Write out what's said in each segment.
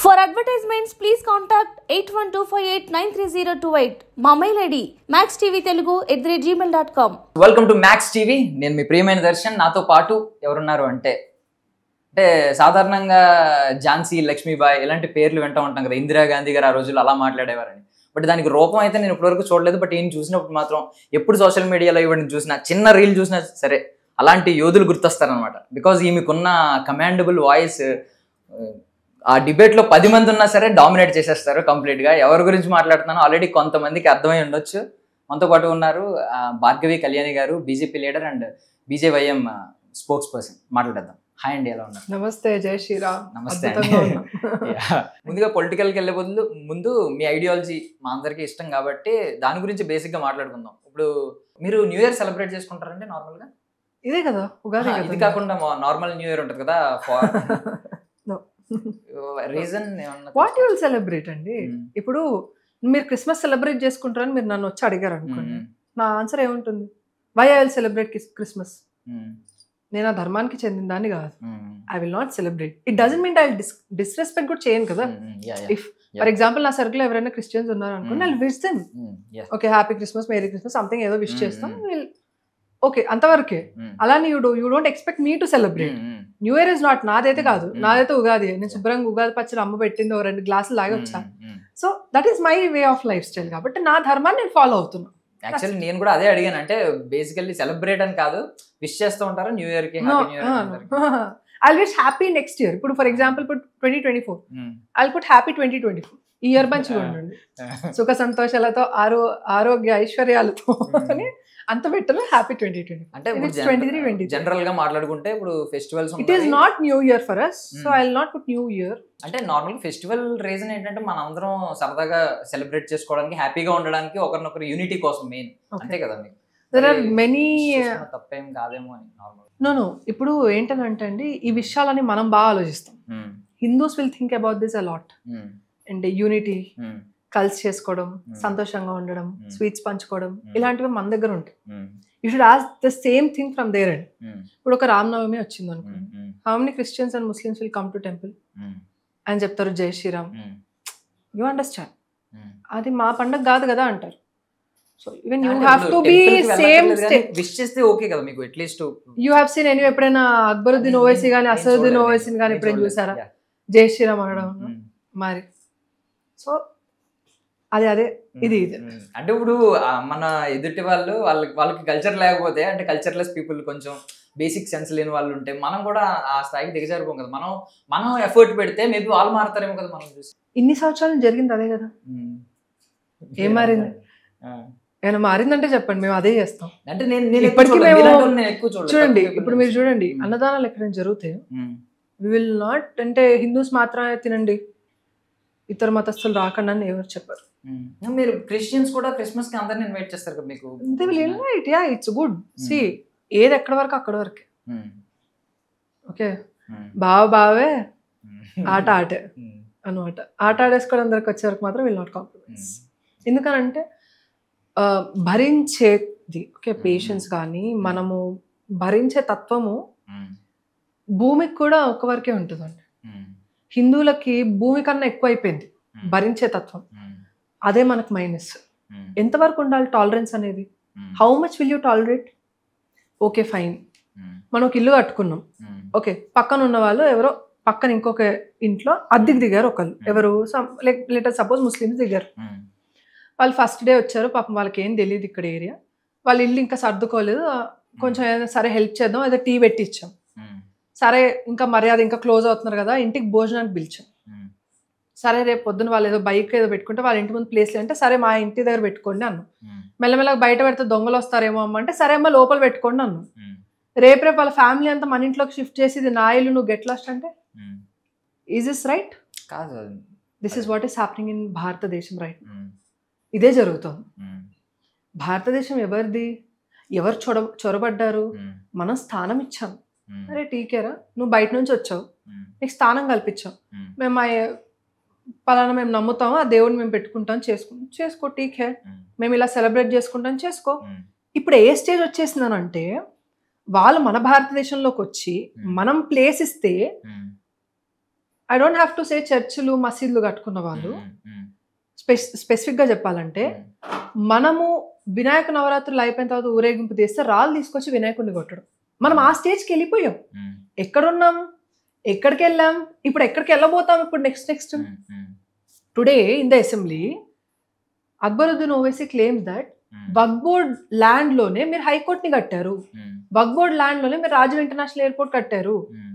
For advertisements, please contact 8125893028. మా mail ID Max TV Telugu at the Gmail dot com welcome to Max TV నేను మీ ప్రియమైన దర్శన్ నాతో పాటు ఎవరున్నారు అంటే అంటే సాధారణంగా ఝాన్సీ లక్ష్మీబాయి ఇలాంటి పేర్లు వింటూ ఉంటాం కదా ఇందిరాగాంధీ గారు ఆ రోజుల్లో అలా మాట్లాడేవారని బట్ దానికి రూపం అయితే నేను ఇప్పటివరకు చూడలేదు బట్ ఈయన చూసినప్పుడు మాత్రం ఎప్పుడు సోషల్ మీడియాలో ఇవన్నీ చూసినా చిన్న రీల్ చూసినా సరే అలాంటి యోధులు గుర్తొస్తారనమాట బికాజ్ ఈమెకున్న కమాండబుల్ వాయిస్ ఆ డిబేట్లో పది మంది ఉన్నా సరే డామినేట్ చేసేస్తారు కంప్లీట్గా ఎవరి గురించి మాట్లాడుతున్నానో ఆల్రెడీ కొంతమందికి అర్థమై ఉండొచ్చు మనతో పాటు ఉన్నారు ఆ, భార్గవి కళ్యాణి గారు BJP leader and BJYM spokesperson మాట్లాడేద్దాం హాయ్ అండి ఎలా ఉన్నారు నమస్తే జై శ్రీరామ్ నమస్తే అద్భుతంగా అండి. ఉన్నా. Yeah. ముందుగా పొలిటికల్కి వెళ్ళే బదులు ముందు మీ ఐడియాలజీ మా అందరికీ ఇష్టం కాబట్టి దాని గురించి బేసిక్గా మాట్లాడుకుందాం ఇప్పుడు మీరు న్యూ ఇయర్ సెలబ్రేట్ చేసుకుంటారండి నార్మల్గా ఇదే కదా ఉగాది ఇది కదా కాకుండా నార్మల్ న్యూ ఇయర్ ఉంటుంది కదా reason what you will celebrate అండి ఇప్పుడు మీరు క్రిస్మస్ సెలబ్రేట్ చేసుకుంటారని మీరు నన్ను వచ్చి అడిగారు అనుకోండి నా ఆన్సర్ ఏముంటుంది why I will celebrate Christmas నేను ఆ ధర్మానికి చెందిన దాన్ని కాదు I will not celebrate it doesn't mean I dis disrespect కూడా చేయను కదా ఇఫ్ ఫర్ ఎగ్జాంపుల్ నా సర్కిల్ ఎవరైనా క్రిస్టియన్స్ ఉన్నారు అనుకోండి I wish them okay happy Christmas merry Christmas something ఏదో విష్ Mm, చేస్తాం mm. విల్ ఓకే అంతవరకే అలానే you do you don't expect me to celebrate new year is not నాదైతే కాదు Mm. నాదైతే ఉగాది నేను శుభ్రంగా ఉగాది పచ్చడి అమ్మ పెట్టింది ఓ రెండు గ్లాసులు లాగా వచ్చా so that is my way of life style కాబట్టి నా ధర్మాన్ని నేను ఫాలో అవుతున్నా యాక్చువల్లీ నేను కూడా అదే అడిగాను అంటే బేసికల్లీ సెలబ్రేట్ అని కాదు విష్ చేస్తూ ఉంటారు న్యూ ఇయర్ కి happy new year I wish happy next year ఇప్పుడు ఫర్ ఎగ్జాంపుల్ ఇప్పుడు twenty twenty four I put happy twenty twenty four ఈ ఇయర్ మంచిగా ఉండండి సుఖ సంతోషాలతో ఆరో ఆరోగ్య ఐశ్వర్యాలతో అని అంత పెట్టరు హ్యాపీ ట్వంటీ ట్వంటీ అంటే ట్వంటీ త్రీ ట్వంటీ జనరల్ గా మాట్లాడుకుంటే ఇప్పుడు festivals it is not new year for us so Mm. I not put new year అంటే నార్మల్ ఫెస్టివల్ రీజన్ ఏంటంటే మనం అందరం సరదాగా సెలబ్రేట్ చేసుకోవడానికి హ్యాపీగా ఉండడానికి ఒకరినొకరు యూనిటీ కోసం మెయిన్ అంతే కదా మీకు దెర్ ఆర్ మరి మెనీ wish చేసుకున్న తప్పేం కాదేమో అని నార్మల్ నో నో ఇప్పుడు ఏంటంటే అండి ఈ విషయాలని మనం బాగా ఆలోచిస్తాం Hindus will think about this a lot and unity కలిసి చేసుకోవడం Mm. సంతోషంగా ఉండడం Mm. స్వీట్స్ పంచుకోవడం Mm. ఇలాంటివి మన దగ్గర ఉంటాయి you should as the same thing from there and ఇప్పుడు ఒక రామనవమి వచ్చింది అనుకో how many Christians and Muslims will come to temple అని చెప్తారు జై శ్రీరామ్ యూ అండర్స్టాండ్ అది మా పండగ కాదు కదా అంటారు so even you have to be same step wish చేస్తే ఓకే కదా మీకు at least you have seen any ఎప్పుడైనా అక్బరుద్దీన్ ఓవైసీ కానీ అసదుద్దీన్ ఓవైసీని కానీ ఎప్పుడైనా చూసారా జై శ్రీరామ్ అనడం మరి సో అదే అదే ఇది ఇది అంటే ఇప్పుడు ఆ, మన ఎదుటి వాళ్ళు వాళ్ళకి వాళ్ళకి కల్చర్ లేకపోతే అంటే కల్చర్లెస్ పీపుల్ కొంచెం బేసిక్ సెన్స్ లేని వాళ్ళు ఉంటే మనం కూడా ఆ స్థాయికి దిగజారిపోం కదా మనం మనం ఎఫర్ట్ పెడితే మేబీ వాళ్ళు మారుతారేమో కదా మనం చూసి ఇన్ని సంవత్సరాలు జరిగింది అదే కదా ఏం మారింది? ఆ. ఏమైనా మారిందంటే చెప్పండి మేము అదే చేస్తాం అంటే నేను నేను ఇప్పటికీ ఎక్కువ చూడలేదు. మేము- మీలాంటి వాళ్ళని నేను ఎక్కువ చూడలేదు. చూడండి తక్కువ ఇప్పుడు మీరు చూడండి Mm. అన్నదానాలు ఎక్కడైనా జరిగితే ఉమ్. వి విల్ నాట్ అంటే హిందూస్ మాత్రమే తినండి ఇతర మతస్థులు రాకండి అని ఎవరు చెప్పారు ఉమ్. మీరు క్రిస్టియన్స్ కూడా క్రిస్మస్ కి అందరిని ఇన్వైట్ చేస్తారు కదా మీకు they will invite ya it's good see ఏది ఎక్కడ వరకు అక్కడ వరకే ఉమ్. ఓకే ఉమ్. బావ బావే ఉమ్. ఆట ఆటే ఉమ్. అనమాట ఆట ఆడేసుకోవడం దగ్గరకు వచ్చే వరకు మాత్రం విల్ నాట్ కాంప్రమైజ్ ఎందుకనంటే ఆ, భరించేది ఓకే పేషెన్స్ కానీ మనము భరించే తత్వము ఉమ్. భూమికి కూడా ఒక వరకే ఉంటుందండి ఉమ్. హిందువులకి భూమి కన్నా ఎక్కువ అయిపోయింది ఉమ్. భరించే తత్వం ఉమ్. అదే మనకు మైనస్ ఉమ్. ఎంతవరకు ఉండాలి టాలరెన్స్ అనేది um. How much will you tolerate okay fine um. మనం ఒక ఇల్లు కట్టుకున్నాం ఉమ్. ఓకే పక్కన ఉన్న వాళ్ళు ఎవరో పక్కన ఇంకొక ఇంట్లో అద్దెకి దిగారు ఒకళ్ళు ఎవరు లెటర్ సపోజ్ ముస్లిమ్స్ దిగారు ఉమ్. వాళ్ళు ఫస్ట్ డే వచ్చారు పాపం వాళ్ళకి ఏం తెలియదు ఇక్కడ ఏరియా వాళ్ళ ఇల్లు ఇంకా సర్దుకోలేదు ఆ, కొంచెం ఏదైనా సరే హెల్ప్ చేద్దాం ఏదో టీ పెట్టి ఇచ్చాం ఉమ్. సరే ఇంకా మర్యాద ఇంకా క్లోజ్ అవుతున్నారు కదా ఇంటికి భోజనానికి పిలిచాం ఉమ్. సరే రేపు పొద్దున వాళ్ళు ఏదో బైక్ ఏదో పెట్టుకుంటే వాళ్ళ ఇంటి ముందు ప్లేస్ అంటే సరే మా ఇంటి దగ్గర పెట్టుకోండి అన్నాం ఉమ్. మెల్లమెల్లగా బయట పెడితే దొంగలు వస్తారేమో అమ్మ అంటే సరే అమ్మ లోపల పెట్టుకోండి అన్నాం ఉమ్. రేపు రేపు వాళ్ళ ఫ్యామిలీ అంతా మన ఇంట్లోకి షిఫ్ట్ చేసి ఇది నా ఇల్లు నువ్వు గెట్ లాస్ట్ అంటే ఉమ్. ఈజ్ ఇస్ రైట్ కాదు this is what is happening in Bharatadesham right um. ఇదే జరుగుతుంది ఉమ్. భారతదేశం ఎవరిది ఎవరు చొర చొరబడ్డారు ఉమ్. మనం స్థానం ఇచ్చాం ఉమ్. అరే టీకేరా నువ్వు బయట నుంచి వచ్చావు ఉమ్. నీకు స్థానం కల్పించాం ఉమ్. మేము మా పలానా మేము నమ్ముతాము ఆ దేవుడిని మేము పెట్టుకుంటాం చేసుకుంటాం చేసుకో టీకే ఉమ్. మేము ఇలా సెలబ్రేట్ చేసుకుంటాం చేసుకో ఉమ్. ఇప్పుడు ఏ స్టేజ్ వచ్చేసిందనంటే వాళ్ళు మన భారతదేశంలోకి వచ్చి Hmm. మనం ప్లేస్ ఇస్తే um. I don't have to say చర్చిలు మసీదులు కట్టుకున్న వాళ్ళు ఉమ్, ఉమ్, స్పెస్ స్పెసిఫిక్గా చెప్పాలంటే మనము వినాయక నవరాత్రులు అయిపోయిన తర్వాత ఊరేగింపు తీస్తే రాళ్ళు తీసుకొచ్చి వినాయకుడిని కొట్టడం మనం ఆ స్టేజ్కి వెళ్ళిపోయాం ఉమ్, ఎక్కడున్నాం ఎక్కడికి వెళ్ళాం ఇప్పుడు ఎక్కడికి వెళ్ళబోతాం ఇప్పుడు next next um, um, today in the assembly Akbaruddin Owaisi claims that um, Waqf Board land లోనే మీరు హైకోర్టుని కట్టారు ఉమ్, వక్బోర్డ్ ల్యాండ్ లోనే మీరు రాజీవ్ ఇంటర్నేషనల్ ఎయిర్పోర్ట్ కట్టారు ఉమ్,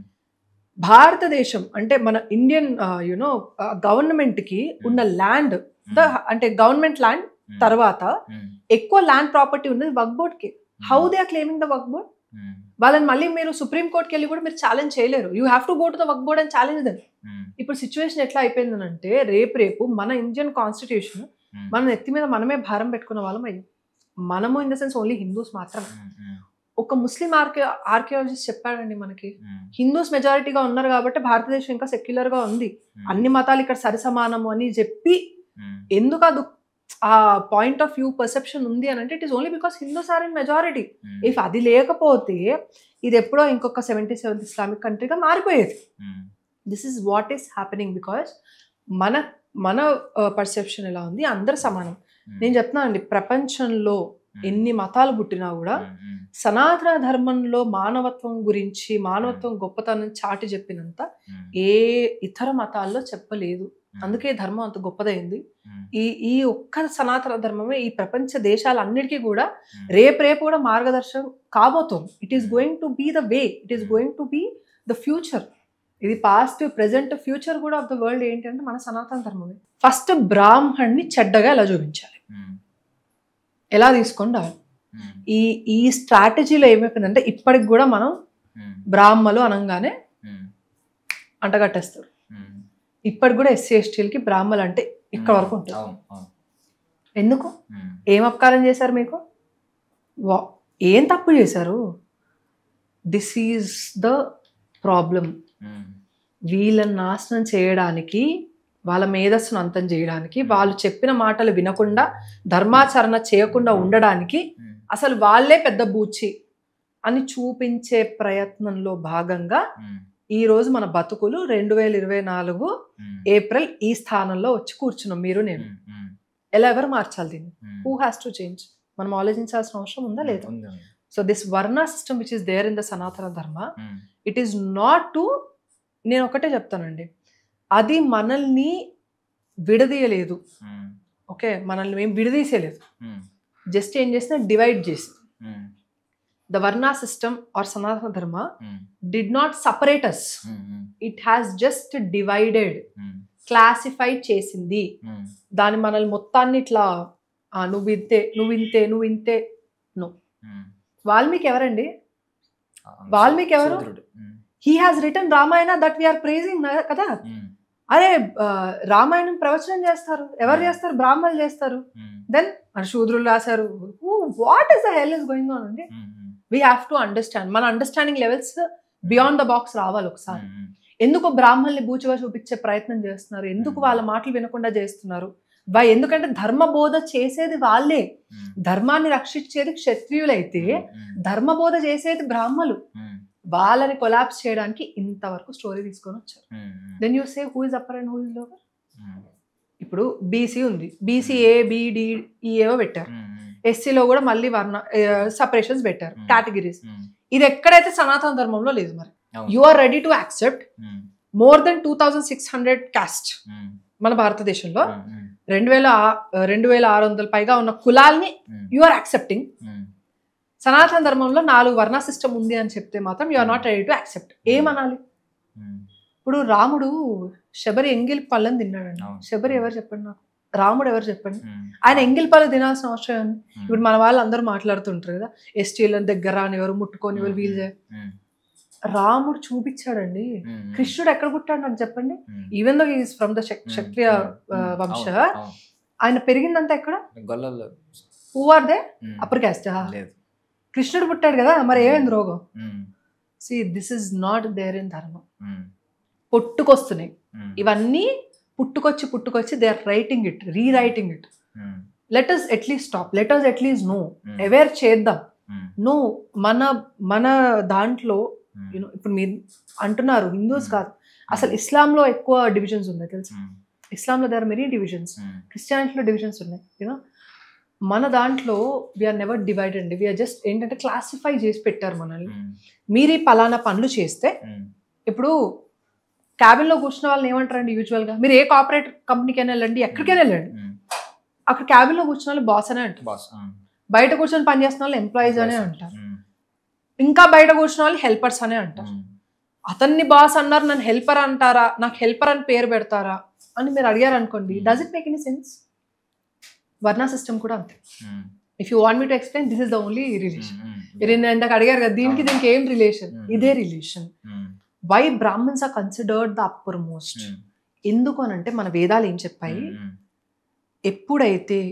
భారతదేశం అంటే మన ఇండియన్ యునో గవర్నమెంట్ కి ఉన్న ల్యాండ్ ద అంటే గవర్నమెంట్ ల్యాండ్ ఉమ్, తర్వాత ఉమ్, ఎక్కువ ల్యాండ్ ప్రాపర్టీ ఉన్నది వక్బోర్డ్ కి how they are claiming the Waqf Board um, వాళ్ళని మళ్ళీ మీరు సుప్రీం కోర్ట్కి వెళ్ళి కూడా మీరు ఛాలెంజ్ చేయలేరు you have to go to the Waqf Board and challenge them um, ఇప్పుడు సిచ్యువేషన్ ఎట్లా అయిపోయిందనంటే రేపు రేపు మన ఇండియన్ కాన్స్టిట్యూషన్ ఉమ్, మన నెత్తి మీద మనమే భారం పెట్టుకున్న వాళ్ళం అయ్యాం మనము in the sense only Hindus మాత్రమే ఉమ్, ఉమ్, ఒక ముస్లిం ఆర్కి ఆర్కియాలజిస్ట్ చెప్పాడండి మనకి ఉమ్, హిందూస్ మెజారిటీగా ఉన్నారు కాబట్టి భారతదేశం ఇంకా సెక్యులర్ గా ఉంది ఉమ్, అన్ని మతాలు ఇక్కడ సరిసమానము అని చెప్పి ఉమ్, ఎందుకు అది ఆ పాయింట్ ఆఫ్ వ్యూ పర్సెప్షన్ ఉంది అని అంటే it is only because Hindus are in majority um, if అది లేకపోతే ఇది ఎప్పుడో ఇంకొక సెవెంటీ సెవెంత్ ఇస్లామిక్ కంట్రీగా మారిపోయేది um, this is what is happening because మన మన పర్సెప్షన్ ఎలా ఉంది అందరు సమానం ఉమ్, నేను చెప్తున్నా అండి ప్రపంచంలో ఉమ్, ఎన్ని మతాలు పుట్టినా కూడా ఉమ్, ఉమ్, సనాతన ధర్మంలో మానవత్వం గురించి మానవత్వం గొప్పతనం చాటి చెప్పినంత ఉమ్, ఏ ఇతర మతాల్లో చెప్పలేదు ఉమ్, అందుకే ధర్మం అంత గొప్పదైంది ఉమ్, ఈ ఈ ఒక్క సనాతన ధర్మమే ఈ ప్రపంచ దేశాలన్నిటికీ కూడా ఉమ్, రేపు రేపు కూడా మార్గదర్శనం కాబోతోంది it is going to be the way it is Hmm. Going to be the future ఇది పాస్ట్ ప్రెసెంట్ ఫ్యూచర్ కూడా ఆఫ్ ద వరల్డ్ ఏంటంటే మన సనాతన ధర్మమే ఫస్ట్ బ్రాహ్మణ్ణి చెడ్డగా ఎలా చూపించాలి ఉమ్, ఎలా తీసుకొని రావాలి ఉమ్, ఈ ఈ స్ట్రాటజీలో ఏమైపోయిందంటే ఇప్పటికి కూడా మనం ఉమ్, బ్రాహ్మలు అనగానే ఉమ్, అంటగట్టేస్తారు ఉమ్, ఇప్పటికి కూడా ఎస్సీ ఎస్టీలకి బ్రాహ్మలు అంటే ఇక్కడ వరకు ఉంటుంది అవును అవును ఎందుకు ఉమ్, ఏం అపకారం చేశారు మీకు వా ఏం తప్పు చేశారు this is the problem um, వీళ్ళని నాశనం చేయడానికి వాళ్ళ మేధస్సును అంతం చేయడానికి వాళ్ళు చెప్పిన మాటలు వినకుండా ధర్మాచరణ చేయకుండా ఉండడానికి ఉమ్, అసలు వాళ్ళే పెద్ద బూచి అని చూపించే ప్రయత్నంలో భాగంగా ఉమ్, ఈ రోజు మన బతుకులు రెండు వేల ఇరవై నాలుగు ఉమ్, ఏప్రిల్ ఈ స్థానంలో వచ్చి కూర్చున్నాం మీరు నేను ఉమ్, ఉమ్, ఎలా ఎవరు మార్చాలి దీన్ని um, who has to change మనం ఆలోచించాల్సిన అవసరం ఉందా లేదా ఉంది, ఉంది. So this varna system which is there in the Sanatana Dharma um, it is not to నేను ఒకటే చెప్తానండి అది మనల్ని విడదీయలేదు ఉమ్, ఓకే మనల్ని మేము విడదీసేయలేదు ఉమ్, జస్ట్ ఏం చేసినా డివైడ్ చేసి um, the varna system or Sanatana Dharma um, did not separate us um, um, it has just divided um, classify చేసింది ఉమ్, దాని మనల్ని మొత్తాన్ని ఇట్లా "ఆ, నువ్వు ఇంతే నువ్వు ఇంతే నువ్వు ఇంతే ఉమ్. వాల్మీకి ఎవరండి ఆ, వాల్మీకి ఎవరు? శూద్రుడు. Um, he has written Ramayana that we are praising కదా ఉమ్, అరే ఆ, రామాయణం ప్రవచనం చేస్తారు ఎవరు Hmm. చేస్తారు బ్రాహ్మణులు చేస్తారు ఉమ్, దెన్ మరి శూద్రులు రాశారు what is the hell is going on అండి um, um, we have to understand మన understanding levels beyond the box రావాలి ఒకసారి ఉమ్, ఉమ్, ఎందుకు బ్రాహ్మణుల్ని బూచిగా చూపించే ప్రయత్నం చేస్తున్నారు ఎందుకు Hmm. వాళ్ళ మాటలు వినకుండా చేస్తున్నారు వై ఎందుకంటే ధర్మ బోధ చేసేది వాళ్ళే ఉమ్, ధర్మాన్ని రక్షించేది క్షత్రియులైతే ఉమ్, ధర్మ బోధ చేసేది బ్రాహ్మలు ఉమ్, వాళ్ళని కొలాప్స్ చేయడానికి ఇంతవరకు స్టోరీ తీసుకొని వచ్చారు um, um, then you say who is upper and who is lower um, ఇప్పుడు బీసీ ఉంది బీసీ ఏ బిడి ఈ ఏవో పెట్టారు ఉమ్, ఉమ్, ఎస్సీలో కూడా మళ్ళీ వర్ణ సపరేషన్స్ పెట్టారు Hmm. కేటగిరీస్ ఉమ్, ఇది ఎక్కడైతే సనాతన ధర్మంలో లేదు మరి అవును. You are ready to accept um, more then two thousand six hundred caste um, మన భారతదేశంలో ఉమ్, ఉమ్, రెండు వేల ఆ- రెండు వేల ఆరు వందల పైగా ఉన్న కులాల్ని um, you are accepting um, Sanatana ధర్మంలో నాలుగు వర్ణ సిస్టమ్ ఉంది అని చెప్తే మాత్రం you are not ready to accept ఏమనాలి ఉమ్, ఇప్పుడు రాముడు శబరి ఎంగిల్ పళ్ళని తిన్నాడండి అవును. శబరి ఎవరు చెప్పండి నాకు రాముడు ఎవరు చెప్పండి ఉమ్, ఆయన ఎంగిల్ పళ్ళు తినాల్సిన అవసరం ఉంది ఉమ్, ఇప్పుడు మన వాళ్ళు అందరూ మాట్లాడుతుంటారు కదా ఎస్టీలను దగ్గర రాని ఎవరు ముట్టుకొని ఎవరు వీల్ చేయ ఉమ్, రాముడు చూపించాడండి ఉమ్, కృష్ణుడు ఎక్కడ పుట్టాడు నాకు చెప్పండి um, even though is from the um, Kshatriya um, ah, um, వంశ అవును, అవును. ఆయన పెరిగిందంతా ఎక్కడ గొల్లల్లో who are they um, upper caste లేదు కృష్ణుడు పుట్టాడు కదా మరి ఏమైంది రోగం um, see this is not there in ధర్మం ఉమ్, పుట్టుకొస్తున్నాయి ఉమ్, ఇవన్నీ పుట్టుకొచ్చి పుట్టుకొచ్చి they are writing it rewriting it um, let us at least stop let us at least no um, aware చేద్దాం ఉమ్, నో మన మన దాంట్లో ఉమ్, యూనో ఇప్పుడు మీరు అంటున్నారు హిందూస్ Hmm. కాదు అసలు ఇస్లాంలో ఎక్కువ డివిజన్స్ ఉన్నాయి తెలుసా ఉమ్, ఇస్లాంలో దర్ మెనీ డివిజన్స్ ఉమ్, క్రిస్టియానిటీలో డివిజన్స్ ఉన్నాయి యూనో మన దాంట్లో వీఆర్ నెవర్ డివైడెడ్ అండి వీఆర్ జస్ట్ ఏంటంటే క్లాసిఫై చేసి పెట్టారు మనల్ని ఉమ్, మీరు ఈ పలానా పనులు చేస్తే ఉమ్, ఇప్పుడు క్యాబిన్లో కూర్చున్న వాళ్ళని ఏమంటారండి యూజువల్గా మీరు ఏ కార్పొరేట్ కంపెనీకైనా వెళ్ళండి ఎక్కడికైనా వెళ్ళండి ఉమ్, అక్కడ క్యాబిన్లో కూర్చున్న వాళ్ళు బాస్ అనే అంటారు బాస్ ఉమ్, బయట కూర్చొని పని చేస్తున్న వాళ్ళు ఎంప్లాయీస్ అనే అంటారు ఉమ్, ఇంకా బయట కూర్చున్న వాళ్ళు హెల్పర్స్ అనే అంటారు ఉమ్, అతన్ని బాస్ అన్నారు నన్ను హెల్పర్ అంటారా నాకు హెల్పర్ అని పేరు పెడతారా అని మీరు అడిగారు అనుకోండి does it make any sense varna system కూడా అంతే um, if you want me to explain this is the only relation um, um, మీరు నేను ఇందాక అడిగారు కదా దీనికి అవును. దీనికి ఏం రిలేషన్ Hmm. ఇదే relation um, why Brahmins are considered the upper most um, ఎందుకు అని అంటే మన వేదాలు ఏం చెప్పాయి ఉమ్, ఎప్పుడైతే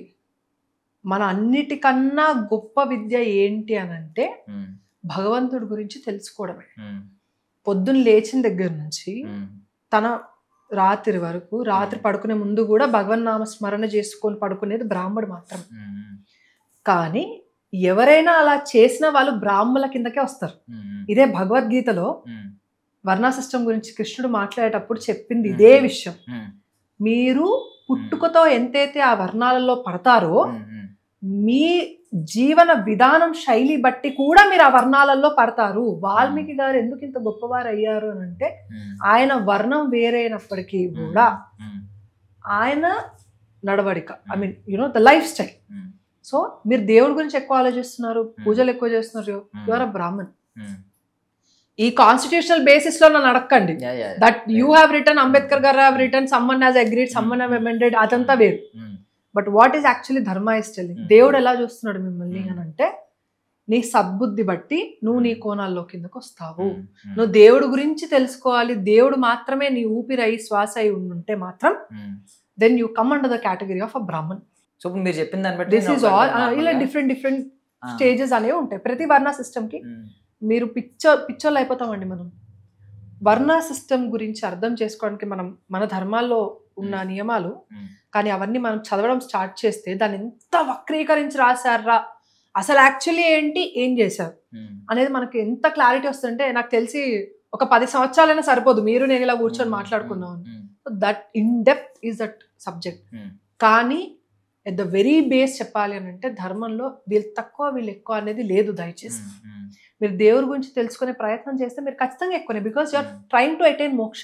మన అన్నిటికన్నా గొప్ప విద్య ఏంటి అని అంటే ఉమ్, భగవంతుడి గురించి తెలుసుకోవడమే ఉమ్, పొద్దున్న లేచిన దగ్గర నుంచి ఉమ్, తన రాత్రి వరకు రాత్రి పడుకునే ముందు కూడా భగవన్నామ స్మరణ చేసుకొని పడుకునేది బ్రాహ్మడు మాత్రం ఉమ్, కానీ ఎవరైనా అలా చేసిన వాళ్ళు బ్రాహ్మల కిందకే వస్తారు ఉమ్, ఇదే భగవద్గీతలో ఉమ్, వర్ణ సిస్టమ్ గురించి కృష్ణుడు మాట్లాడేటప్పుడు చెప్పింది ఇదే విషయం ఉమ్, మీరు పుట్టుకతో ఎంతైతే ఆ వర్ణాలలో పడతారో ఉమ్, ఉమ్, మీ జీవన విధానం శైలి బట్టి కూడా మీరు ఆ వర్ణాలలో పడతారు వాల్మీకి గారు ఎందుకు ఇంత గొప్పవారు అయ్యారు అని అంటే ఉమ్, ఆయన వర్ణం వేరైనప్పటికీ కూడా ఉమ్, ఆయన నడవడిక I mean you know the life style um, so మీరు దేవుడి గురించి ఎక్కువ ఆలోచిస్తున్నారు పూజలు ఎక్కువ చేస్తున్నారు ఉమ్, యువర్ అ బ్రాహ్మణ్ ఉమ్. ఈ కాన్స్టిట్యూషనల్ బేసిస్ లో నన్ను అడగండి Yeah, yeah, yeah. That you have written Ambedkar గారు have written someone has agreed someone have amended అదంతా వేరు um, but what is actually dharma is telling Hmm. దేవుడు ఎలా చూస్తున్నాడు మిమ్మల్ని Hmm. అని అంటే నీ సద్బుద్ధి బట్టి నువ్వు నీ కోణాల్లో కిందకు వస్తావు ఉమ్, ఉమ్, నువ్వు దేవుడు గురించి తెలుసుకోవాలి దేవుడు మాత్రమే నీ ఊపిరై శ్వాస అయి ఉంటే మాత్రం um. Then you come under the category of a Brahmin so ఇప్పుడు మీరు చెప్పిన దాన్ని బట్టి దిస్ నేను ఈస్ ఒక ఆల్ normal ఇలా గా- డిఫరెంట్ డిఫరెంట్ ఆ, స్టేజెస్ అనేవి ఉంటాయి ప్రతి వర్ణ సిస్టమ్ కి ఉమ్, మీరు పిచ్చో పిచ్చోళ్ళు అయిపోతామండి మనం వర్ణ సిస్టమ్ గురించి అర్థం చేసుకోవడానికి మనం మన ధర్మాల్లో ఉన్న నియమాలు ఉమ్, కానీ అవన్నీ మనం చదవడం స్టార్ట్ చేస్తే దాన్ని ఎంత వక్రీకరించి రాశారా అసలు యాక్చువల్లీ ఏంటి ఏం చేశారు ఉమ్, అనేది మనకి ఎంత క్లారిటీ వస్తుంటే నాకు తెలిసి ఒక పది సంవత్సరాలైనా సరిపోదు మీరు నేను ఇలా కూర్చొని ఉమ్, మాట్లాడుకున్నాం um, that in depth is that subject um, కానీ ఎట్ ద వెరీ బేస్ చెప్పాలి అని అంటే ధర్మంలో వీళ్ళు తక్కువ వీళ్ళు ఎక్కువ అనేది లేదు దయచేసి ఉమ్, ఉమ్, మీరు దేవుడి గురించి తెలుసుకునే ప్రయత్నం చేస్తే మీరు ఖచ్చితంగా ఎక్కువనే because you're um, trying to attain moksha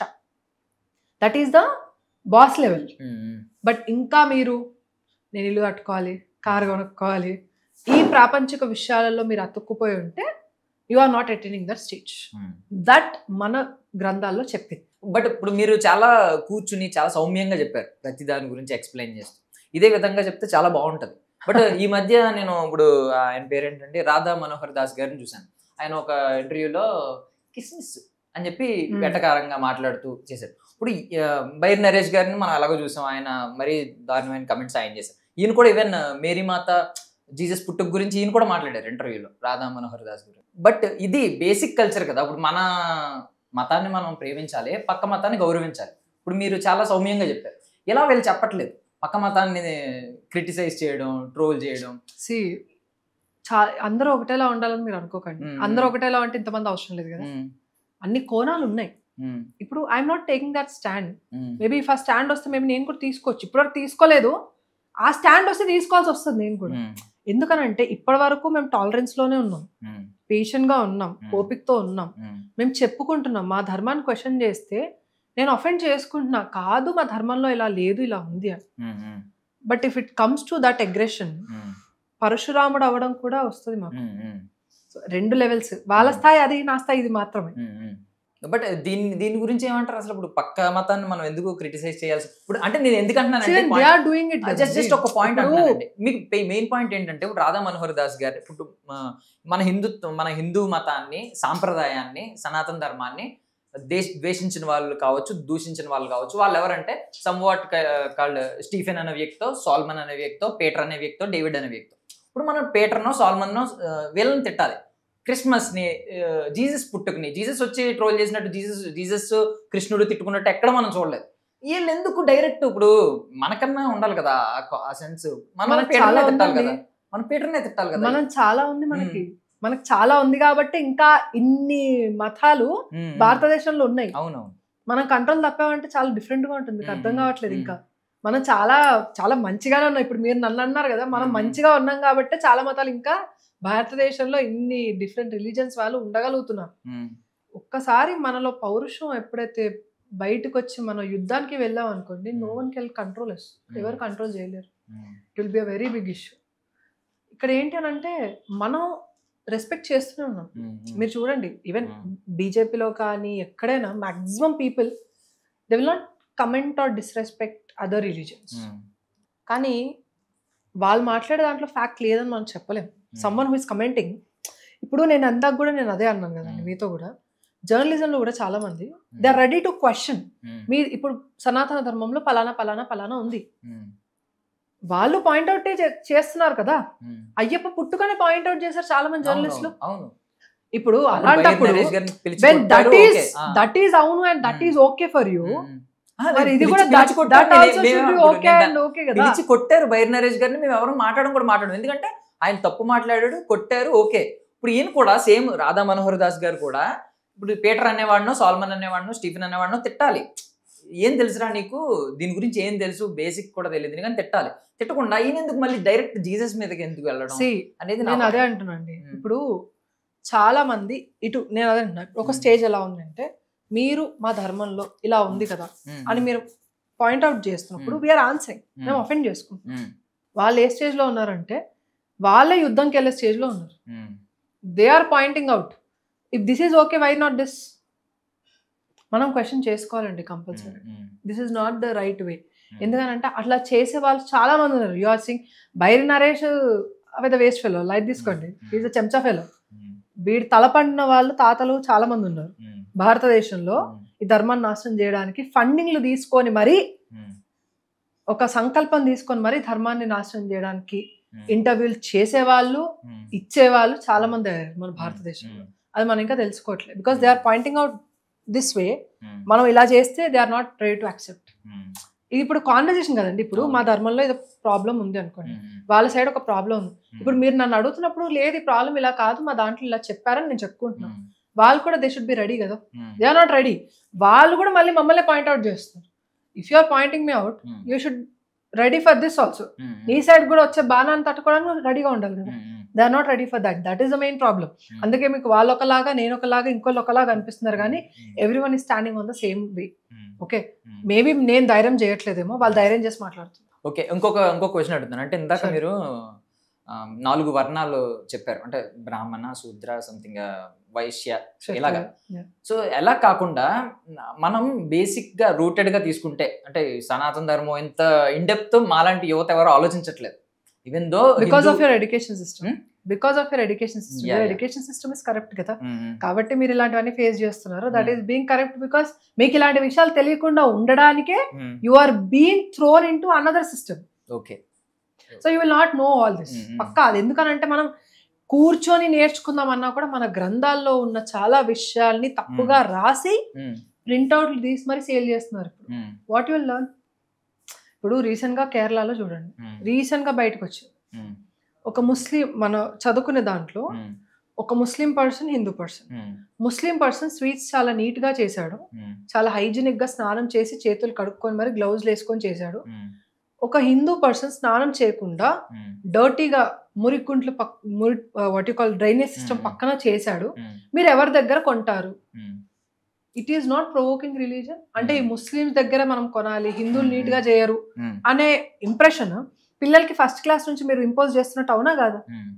that is the boss level um, um. But ఇంకా మీరు నేను ఇల్లు కట్టుకోవాలి కారు కొనుక్కోవాలి ఈ ప్రాపంచిక విషయాలలో మీరు అతుక్కుపోయి ఉంటే you are not attaining that stage um. That మన గ్రంథాల్లో చెప్పింది బట్ ఇప్పుడు మీరు చాలా కూర్చుని చాలా సౌమ్యంగా చెప్పారు ప్రతి దాని గురించి ఎక్స్ప్లెయిన్ చేస్తూ ఇదే విధంగా చెప్తే చాలా బాగుంటది బట్ ఈ మధ్య నేను ఇప్పుడు ఆయన పేరేంటంటే రాధా మనోహర్ దాస్ గారిని చూశాను ఆయన ఒక ఇంటర్వ్యూలో కిస్మిస్ అని చెప్పి Hmm. వెటకారంగా మాట్లాడుతూ చేశారు ఇప్పుడు ఆ, బైర్ నరేష్ గారిని మనం అలాగో చూసాం ఆయన మరీ దారుణమైన కమెంట్స్ ఆయన చేశారు ఈయన కూడా ఈవెన్ మేరీ మాత జీసస్ పుట్టుక గురించి ఈయన కూడా మాట్లాడారు ఇంటర్వ్యూలో రాధా మనోహర్ దాస్ గారు బట్ ఇది బేసిక్ కల్చర్ కదా ఇప్పుడు మన మతాన్ని మనం ప్రేమించాలి పక్క మతాన్ని గౌరవించాలి ఇప్పుడు మీరు చాలా సౌమ్యంగా చెప్పారు ఇలా వీళ్ళు చెప్పట్లేదు పక్క మతాన్ని క్రిటిసైజ్ చేయడం ట్రోల్ చేయడం సి చా అందరూ ఒకటేలా ఉండాలని మీరు అనుకోకండి Hmm. అందరూ ఒకటేలా అంటే ఇంతమంది అవసరం లేదు కదా ఉమ్, అన్ని కోణాలు ఉన్నాయి ఉమ్, ఇప్పుడు I'm not taking that stand um, maybe first stand వస్తే మేబీ నేను కూడా తీసుకోవచ్చు ఇప్పటివరకు తీసుకోలేదు ఆ స్టాండ్ వస్తే తీసుకోవాల్సి వస్తుంది నేను కూడా ఉమ్, ఎందుకనంటే ఇప్పటి వరకు మేము టాలరెన్స్ లోనే ఉన్నాం ఉమ్, పేషెంట్ గా ఉన్నాం Hmm. ఓపికతో ఉన్నాం ఉమ్, మేము చెప్పుకుంటున్నాం మా ధర్మాన్ని క్వశ్చన్ చేస్తే నేను అఫెండ్ చేసుకుంటున్నా కాదు మా ధర్మంలో ఇలా లేదు ఇలా ఉంది అని um, um, but if it comes to that aggression um, పరశురాముడు అవ్వడం కూడా వస్తుంది మాకు ఉమ్, ఉమ్, So, రెండు లెవెల్స్ వాళ్ళ స్థాయి అది నా స్థాయి ఇది మాత్రమే ఉమ్, ఉమ్. బట్ దీని దీని గురించి ఏమంటారు అసలు ఇప్పుడు పక్క మతాన్ని మనం ఎందుకు క్రిటిసైజ్ చేయాల్సి ఇప్పుడు అంటే నేను ఎందుకు అంటున్నానంటే they point- are doing it just just ఒక పాయింట్ ఇప్పుడు- అంటున్నానండి మీకు మెయిన్ పాయింట్ ఏంటంటే ఇప్పుడు రాధా మనోహర్ దాస్ గారు ఇప్పుడు ఆ, మన హిందుత్వం మన హిందూ మతాన్ని సాంప్రదాయాన్ని సనాతన ధర్మాన్ని దేశ ద్వేషించిన వాళ్ళు కావచ్చు దూషించిన వాళ్ళు కావచ్చు వాళ్ళు ఎవరంటే సమ్వాట్ కాల్డ్ స్టీఫెన్ అనే వ్యక్తితో సాల్మన్ అనే వ్యక్తితో పీటర్ అనే వ్యక్తితో డేవిడ్ అనే వ్యక్తితో ఇప్పుడు మనం పీటర్నో సాల్మన్నో ఆ, వీళ్ళని తిట్టాలి క్రిస్మస్ ని జీసస్ పుట్టుకుని జీసస్ వచ్చి ట్రోల్ చేసినట్టు జీసస్ జీసస్ కృష్ణుడు తిట్టుకున్నట్టు ఎక్కడ మనం చూడలేదు వీళ్ళు ఎందుకు డైరెక్ట్ ఇప్పుడు మనకన్నా ఉండాలి కదా ఆ- ఆ సెన్స్ మనం మనకు పీటర్నే చాలా తిట్టాలి ఉందండి. కదా మనం పీటర్నే తిట్టాలి కదా మనం చాలా ఉంది మనకి మనకు చాలా ఉంది కాబట్టి ఇంకా ఇన్ని మతాలు ఉమ్, ఉమ్. భారతదేశంలో ఉన్నాయి అవునవును మనం కంట్రోల్ తప్పామంటే చాలా డిఫరెంట్ గా ఉంటుంది మీకు అర్థం మ్మ్. కావట్లేదు మ్మ్. ఇంకా మనం చాలా చాలా మంచిగానే ఉన్నాం ఇప్పుడు మీరు నన్ను అన్నారు కదా మనం మ్మ్. మంచిగా ఉన్నాం కాబట్టి చాలా మతాలు ఇంకా భారతదేశంలో ఇన్ని డిఫరెంట్ రిలీజన్స్ వాళ్ళు ఉండగలుగుతున్నారు ఉమ్, ఒక్కసారి మనలో పౌరుషం ఎప్పుడైతే బయటకు వచ్చి మనం యుద్ధానికి వెళ్ళాం అనుకోండి నో వన్ కెల్ కంట్రోల్ ఎవరు కంట్రోల్ చేయలేరు um, it will be a very big issue ఇక్కడ ఏంటి అని అంటే మనం రెస్పెక్ట్ చేస్తూనే ఉన్నాం ఉమ్, ఉమ్. మీరు చూడండి ఈవెన్ Hmm. బీజేపీలో కానీ ఎక్కడైనా maximum people they will not comment or disrespect other religions um, కానీ వాళ్ళు మాట్లాడే దాంట్లో ఫ్యాక్ట్ లేదని మనం చెప్పలేం సమ్మన్ హూ ఇస్ కమెంటింగ్ ఇప్పుడు నేను అందాక కూడా నేను అదే అన్నాను కదండి Hmm. మీతో కూడా జర్నలిజంలో కూడా చాలా మంది they are ready to question um, మీ ఇప్పుడు సనాతన ధర్మంలో పలానా పలానా పలానా ఉంది ఉమ్, వాళ్ళు పాయింట్అవుట్ చేస్తున్నారు కదా ఉమ్. అయ్యప్ప పుట్టుకనే పాయింట్అవుట్ చేశారు చాలా మంది జర్నలిస్టులు అవును, అవును ఇప్పుడు అప్పుడు వైఎస్ అలాంటప్పుడు నరేష్ గారిని పిలిచి వెన్ కొట్టారు, దట్ ఈస్ ఓకే. ఆ. దట్ ఈస్ అవును and that Hmm. Is okay for you um. ఆ, మరి ఇది పిలిచి- కూడా పిలిచి కొట్టారు. దట్ నేను- ఆల్సో మేము షుడ్ బి అప్పుడు ఓకే నేను అండ్ ఓకే కదా పిలిచి కొట్టారు బైర్ నరేష్ గారిని మేము ఎవరు మాట్లాడడం కూడా మాట్లాడడం ఎందుకంటే ఆయన తప్పు మాట్లాడాడు కొట్టారు ఓకే ఇప్పుడు ఈయన కూడా సేమ్ రాధా మనోహర్ దాస్ గారు కూడా ఇప్పుడు పీటర్ అనేవాడినో సాల్మన్ అనేవాడినో స్టీఫెన్ అనేవాడినో తిట్టాలి ఏం తెలుసురా నీకు దీని గురించి ఏం తెలుసు బేసిక్ కూడా తెలియదు కానీ తిట్టాలి తిట్టకుండా ఈయన ఎందుకు మళ్ళీ డైరెక్ట్ జీసస్ మీదకి ఎందుకు వెళ్ళడం సి అనేది నా నేను అదే point. అంటున్నాండి Hmm. ఇప్పుడు చాలా మంది ఇటు నేను అదే అంటున్నా ఒక Hmm. స్టేజ్ ఎలా ఉందంటే మీరు మా ధర్మంలో ఇలా ఉంది కదా ఉమ్, అని మీరు పాయింట్అవుట్ చేస్తున్నప్పుడు వీఆర్ ఆన్సరింగ్ ఉమ్, మేము అఫెండ్ చేసుకుంటాం ఉమ్, వాళ్ళు ఏ స్టేజ్ లో ఉన్నారంటే వాళ్ళే యుద్ధంకి వెళ్ళే స్టేజ్ లో ఉన్నారు um, they are pointing out if this is okay why not this మనం క్వశ్చన్ చేసుకోవాలండి compulsory um, this is not the right way um, ఎందుకనంటే అట్లా చేసే వాళ్ళు చాలా మంది ఉన్నారు you are sing Bairi Naresh with waste fellow light తీసుకోండి ఈజ్ అ చెంచా ఫెలో ఉమ్, వీడు తలపడిన వాళ్ళు తాతలు చాలా మంది ఉన్నారు ఉమ్, భారతదేశంలో ఉమ్, ఈ ధర్మాన్ని నాశనం చేయడానికి ఫండింగ్లు తీసుకొని మరీ ఉమ్, ఒక సంకల్పం తీసుకొని మరీ ధర్మాన్ని నాశనం చేయడానికి ఉమ్, ఇంటర్వ్యూలు చేసేవాళ్ళు ఉమ్, ఇచ్చేవాళ్ళు చాలా మంది అయ్యారు మన భారతదేశంలో ఉమ్, అది మనం ఇంకా తెలుసుకోవట్లేదు because they are pointing out this way um, మనం ఇలా చేస్తే they are not ready to accept um, ఇది ఇప్పుడు కాన్వర్జేషన్ కదండి ఇప్పుడు మా అవును. ధర్మంలో ఏదో ప్రాబ్లం ఉంది అనుకోండి ఉమ్, వాళ్ళ సైడ్ ఒక ప్రాబ్లం ఉంది ఉమ్, ఇప్పుడు మీరు నన్ను అడుగుతున్నప్పుడు లేదు ఈ ప్రాబ్లం ఇలా కాదు మా దాంట్లో ఇలా చెప్పారని నేను చెప్పుకుంటున్నాను ఉమ్, వాళ్ళు కూడా దే షుడ్ బి రెడీ కదా um, they are not ready వాళ్ళు కూడా మళ్ళీ మమ్మల్ని పాయింట్అవుట్ చేస్తారు if you are pointing me out um, you should ready for this also um, నీ సైడ్ కూడా వచ్చే బాణాన్ని తట్టుకోవడానికి రెడీగా ఉండాలి కదా ఉమ్, um, they are not ready for that that is the main problem um, అందుకే మీకు వాళ్ళు ఒకలాగా నేను ఒకలాగా ఇంకోళ్ళు ఒకలాగా అనిపిస్తున్నారు కానీ ఉమ్, ఎవ్రీ వన్ ఈ standing on the same way um, okay um. Maybe నేను ధైర్యం చేయట్లేదేమో వాళ్ళు ధైర్యం చేసి మాట్లాడుతున్నారు ఓకే ఇంకొక ఇంకొక క్వశ్చన్ అడుగుతాను అంటే ఇందాక Sure. మీరు ఆ, నాలుగు వర్ణాలు చెప్పారు అంటే బ్రాహ్మణ శూద్ర సంథింగ్ వైశ్య ఇలాగా Yeah. సో ఎలా కాకుండా మనం బేసిక్ గా రూటెడ్ గా తీసుకుంటే అంటే సనాతన ధర్మం ఇంత ఇండెప్త్ మాలాంటి యువత ఎవరు ఆలోచించట్లేదు even though because of your education system Hmm? Because of your education system Yeah, yeah. Education system is correct కదా కాబట్టి మీరు ఇలాంటివన్నీ ఫేస్ చేస్తున్నారు that is being correct because మీకు ఇలాంటి విషయాలు తెలియకుండా ఉండడానికే you are being thrown into another system okay so you will not know all this Mhm. పక్కా అది ఎందుకనంటే మనం కూర్చొని నేర్చుకుందాం అన్నా కూడా మన గ్రంథాల్లో ఉన్న చాలా విషయాల్ని తప్పుగా రాసి ప్రింట్అవుట్లు తీసి మరి సేల్ చేస్తున్నారు ఇప్పుడు వాట్ విల్ లర్న్ ఇప్పుడు రీసెంట్ గా కేరళలో చూడండి రీసెంట్ గా బయటకు వచ్చింది ఒక ముస్లిం మన చదువుకునే దాంట్లో ఒక Muslim person Hindu person Muslim person sweets చాలా నీట్ గా చేశాడు చాలా హైజీనిక్ గా స్నానం చేసి చేతులు కడుక్కొని మరి గ్లౌజ్ వేసుకొని చేశాడు ఒక హిందూ పర్సన్ స్నానం చేయకుండా డర్టీగా మురికుంట్ల పక్ మురి what call drainage system Mhm. పక్కన చేశాడు మీరు ఎవరి దగ్గర కొంటారు it is not provoking religion అంటే ఈ Mhm. ముస్లిమ్స్ దగ్గర మనం కొనాలి హిందువులు Mhm. నీట్ గా చేయరు అనే ఇంప్రెషన్ పిల్లలకి ఫస్ట్ క్లాస్ నుంచి మీరు ఇంపోజ్ చేస్తున్నట్టు అవునా కాదా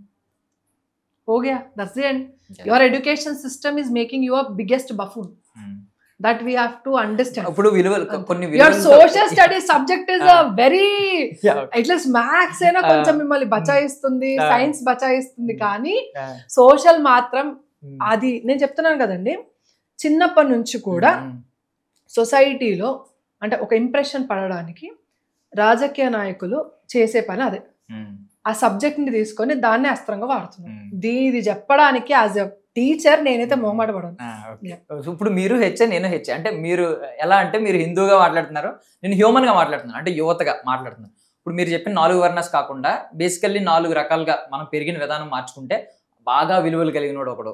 okay that's the and your education system is making your biggest buffoon that we have to understand ఇప్పుడు విలువలు కొన్ని యువర్ విలువలతో- social studies subject is Ah. Very Yeah. At least maths అయినా కొంచెం Ah. మిమ్మల్ని బచాయిస్తుంది Ah. సైన్స్ బచాయిస్తుంది Mm. కానీ Yeah. సోషల్ మాత్రం Mm. అది నేను చెప్తున్నాను కదండి చిన్నప్పటి నుంచి కూడా Mm. సొసైటీలో అంటే ఒక ఇంప్రెషన్ పడడానికి రాజకీయ నాయకులు చేసే పని అదే Mm. ఆ సబ్జెక్ట్ ని తీసుకొని దాన్నే అస్త్రంగా వాడుతున్నారు Mm. దీనిది చెప్పడానికి యాజ్ ఎ టీచర్ నేనైతే మొహమాట పడను ఆ, okay. Yeah. సో ఇప్పుడు మీరు హెచ్చే నేను హెచ్చే అంటే మీరు ఎలా అంటే మీరు హిందూగా మాట్లాడుతున్నారు నేను హ్యూమన్ గా మాట్లాడుతున్నాను అంటే యువతగా మాట్లాడుతున్నాను ఇప్పుడు మీరు చెప్పిన నాలుగు వర్ణస్ కాకుండా బేసికల్లీ నాలుగు రకాలుగా మనం పెరిగిన విధానం మార్చుకుంటే బాగా విలువలు కలిగినోడు ఒకడు